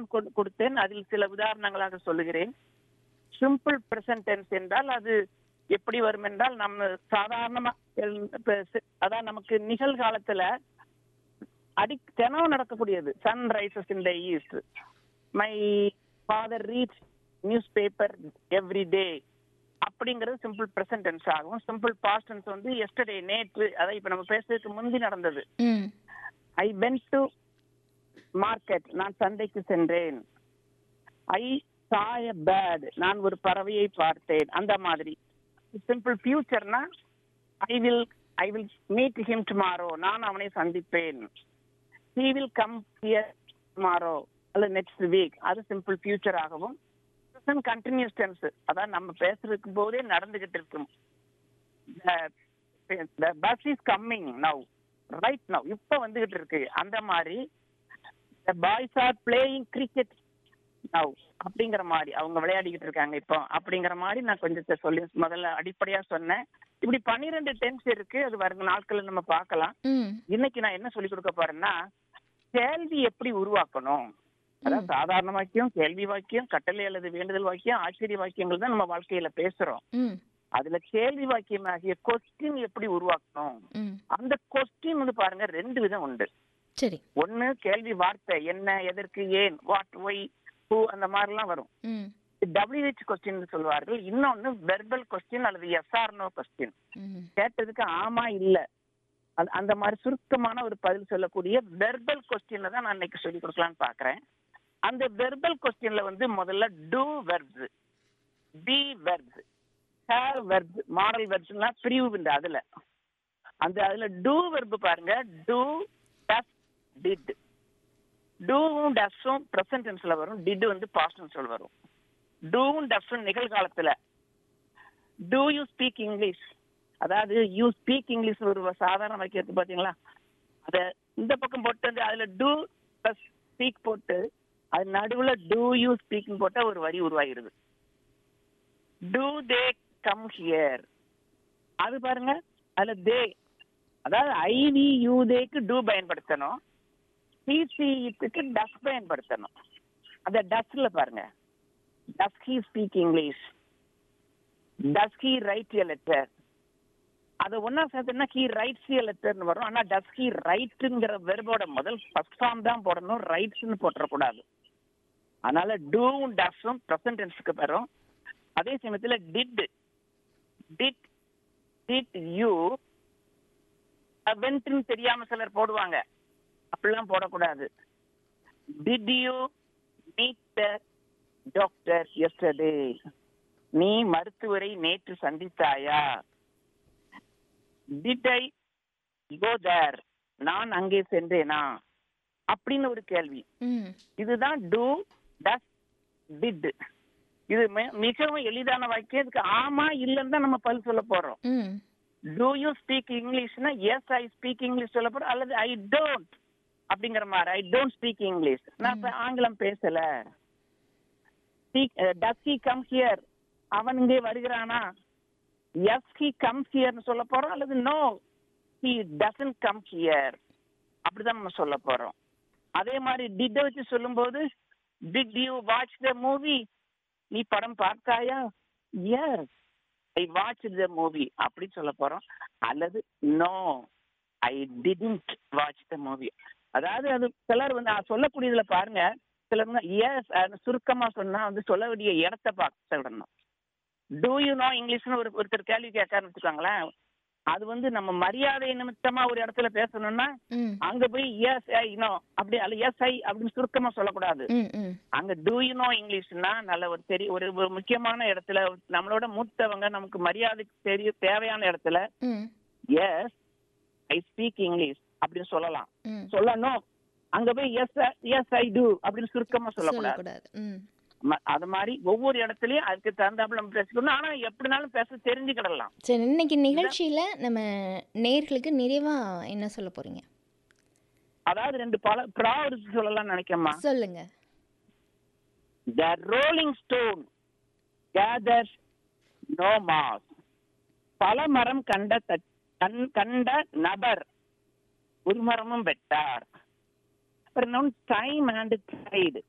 கொடு- கொடுத்தேன் அதில் சில உதாரணங்களாக சொல்லுகிறேன் சிம்பிள் பிரசன்ட் டென்ஸ் என்றால் அது எப்படி வரும் என்றால் நம்ம சாதாரணமா எல்- இப்ப சி- அதான் நமக்கு நிகழ்காலத்துல அடி தினம் நடக்கக்கூடியது sun rises in the east my father reach newspaper every day அப்படிங்கிறது சிம்பிள் பிரசன்ட் டென்ஸ் ஆகும் சிம்பிள் பாஸ்ட் டென்ஸ் வந்து எஸ்டர்டே நேற்று அதான் இப்ப நம்ம பேசுறதுக்கு முந்தி நடந்தது ம் ஐ வென்ட் டு மார்க்கெட் நான் சந்தைக்கு சென்றேன் ஐ சாய பேர்ட் நான் ஒரு பறவையை பார்த்தேன் அந்த மாதிரி சிம்பிள் ஃபியூச்சர்னா I will I will meet him tomorrow நான் அவனை சந்திப்பேன் he will come here tomorrow அல்லது நெக்ஸ்ட் வீக் அது சிம்பிள் ஃபியூச்சர் ஆகவும் கண்டினியூஸ் டென்ஸ் அதான் நம்ம பேசுறதுக்கு போதே நடந்துகிட்டு இருக்கும் bus is coming now right now இப்ப வந்துகிட்டு இருக்கு அந்த மாதிரி the boys are playing cricket now அப்படிங்கிற மாதிரி அவங்க விளையாடிக்கிட்டு இருக்காங்க இப்போ அப்படிங்கிற மாதிரி நான் கொஞ்சம் சொல்லி முதல்ல அடிப்படையா சொன்னேன் இப்படி பன்னிரெண்டு டென்ஸ் இருக்கு அது வரும் நாட்கள்ல நம்ம பார்க்கலாம் ம் இன்னைக்கு நான் என்ன சொல்லி கொடுக்க போறேன்னா கேள்வி எப்படி உருவாக்கணும் அதாவது சாதாரண வாக்கியம் கேள்வி வாக்கியம் கட்டளை அல்லது வேண்டுதல் வாக்கியம் ஆச்சரிய வாக்கியங்கள் தான் நம்ம வாழ்க்கையில பேசுறோம் ம் அதுல கேள்வி வாக்கியம் ஆகிய கொஸ்டின் எப்படி உருவாக்கணும் ம் அந்த கொஸ்டின் வந்து பாருங்க ரெண்டு விதம் உண்டு சரி ஒண்ணு கேள்வி வார்த்தை என்ன எதற்கு ஏன் வாட் ஒய் ஹூ அந்த மாதிரிலாம் வரும் ம் டபிள்யூஹெச் கொஸ்டின் சொல்வார்கள் இன்னொன்னு வெர்பல் கொஸ்டின் அல்லது எஸ்ஆர் நோ கொஸ்டின் ம் கேட்டதுக்கு ஆமா இல்ல அது- அந்த மாதிரி சுருக்கமான ஒரு பதில் சொல்லக்கூடிய வெர்பல் கொஸ்டின்ல தான் நான் இன்னைக்கு சொல்லி கொடுக்கலாம்னு பாக்குறேன் அந்த வெர்பல் கொஸ்டின்ல வந்து முதல்ல do verbs be verbs have verbs modal வெர்ப்ஸ்லாம் பிரிவு உண்டு அதுல அந்த அதுல டூ வெர்ப் பாருங்க டூ டஸ் டிட் டூவும் டஸ்ஸும் ப்ரெசன்ட் டென்ஸ்ல வரும் டிட் வந்து பாஸ்ட் டென்ஸ்ல வரும் டூவும் டஸ்ஸும் நிகழ்காலத்துல டூ யூ ஸ்பீக் இங்கிலீஷ் அதாவது யூ ஸ்பீக் இங்கிலீஷ் ஒரு சாதாரண வாக்கியத்து பாத்தீங்களா அத இந்த பக்கம் போட்டு வந்து அதுல டூ பிளஸ் ஸ்பீக் போட்டு அது நடுவுல டூ யூ ஸ்பீக்கிங் போட்டா ஒரு வரி உருவாகிருது டூ தே கம் ஹியர் அது பாருங்க அதுல தே அதாவது ஐவி யூ தேக்கு டூ பயன்படுத்தணும் சிசிக்கு டஸ் பயன்படுத்தணும் அந்த டஸ்ல பாருங்க does he speak English does he write a letter அது ஒன்னா சேர்த்துனா ஹி ரைட்ஸ் எ லெட்டர்னு வரும் ஆனா டஸ் ஹி ரைட்டுங்கிற வெர்போட முதல் ஃபர்ஸ்ட் ஃபார்ம் தான் போடணும் ரைட்ஸ்னு போட்டுறக்கூடாது அதனால டூவும் டஸ்ஸும் ப்ரெசன்ட் டென்ஸ்க்கு வரும் அதே சமயத்துல டிட் டிட் டிட் யூ வென்ட்னு தெரியாம சிலர் போடுவாங்க அப்படிலாம் போடக்கூடாது did you meet the doctor yesterday நீ மருத்துவரை நேற்று சந்தித்தாயா டிட் ஐ கோ தேர் நான் அங்கே சென்றேனா அப்படின்னு ஒரு கேள்வி ம் இதுதான் டூ டஸ் டிட் இது மி- மிகவும் எளிதான வாக்கியம் இதுக்கு ஆமா இல்லைன்னு தான் நம்ம பதில் சொல்ல போறோம் ம் டூ யூ ஸ்பீக் இங்கிலீஷ்னா எஸ் ஐ ஸ்பீக் இங்கிலீஷ் சொல்ல போறோம் அல்லது ஐ டோன்ட் அப்படிங்கிற மாதிரி ஐ டோன்ட் ஸ்பீக் இங்கிலீஷ் நான் இப்ப ஆங்கிலம் பேசல டஸ் ஹி கம் ஹியர் அவன் இங்கே வருகிறானா எஸ் ஹி கம் ஹியர்னு சொல்ல போறோம் அல்லது no he doesn't come here அப்படிதான் நம்ம சொல்ல போறோம் அதே மாதிரி டிட் வச்சு சொல்லும்போது did you watch the movie நீ படம் பார்த்தாயா yes I watch the movie அப்படி சொல்ல போறோம் அல்லது no I didn't watch the movie அதாவது அது சிலர் வந்து நான் சொல்லக்கூடியதுல பாருங்க சிலர் வந்து எஸ் சுருக்கமா சொன்னா வந்து சொல்ல வேண்டிய இடத்த பார்க்க சொல்லணும் டூ யூ நோ இங்கிலீஷ்னு ஒரு ஒருத்தர் கேள்வி கேட்காருன்னு வச்சுக்கோங்களேன் அது வந்து நம்ம மரியாதை நிமித்தமா ஒரு இடத்துல பேசணும்னா ம் அங்க போய் எஸ் ஐ நோ அப்படி அல்ல எஸ் ஐ அப்படின்னு சுருக்கமா சொல்லக்கூடாது ம் ம் அங்க டூ யூ நோ இங்கிலீஷ்னா நல்ல ஒரு தெரிய ஒரு ஒரு முக்கியமான இடத்துல நம்மளோட மூத்தவங்க நமக்கு மரியாதைக்கு தெரிய தேவையான இடத்துல ம் எஸ் ஐ ஸ்பீக் இங்கிலீஷ் அப்படின்னு சொல்லலாம் ம் சொல்லணும் அங்க போய் எஸ் எஸ் ஐ டூ அப்படின்னு சுருக்கமா சொல்லக்கூடாது சொல்லக்கூடாது ம் ம- அது மாதிரி ஒவ்வொரு இடத்துலயும் அதுக்கு தகுந்தாப்புல நம்ம பேசிக்கணும் ஆனா எப்படினாலும் பேச தெரிஞ்சுக்கிடலாம் சரி இன்னைக்கு நிகழ்ச்சியில நம்ம நேர்களுக்கு நிறைவா என்ன சொல்ல போறீங்க அதாவது ரெண்டு பல ப்ராவர்ஸ் சொல்லலாம்னு நினைக்கமா சொல்லுங்க The rolling stone gathers no moss. பல மரம் கண்ட தட்- கண் கண்ட நபர் ஒரு மரமும் வெட்டார் அப்புறம் டைம் அண்ட் டைடு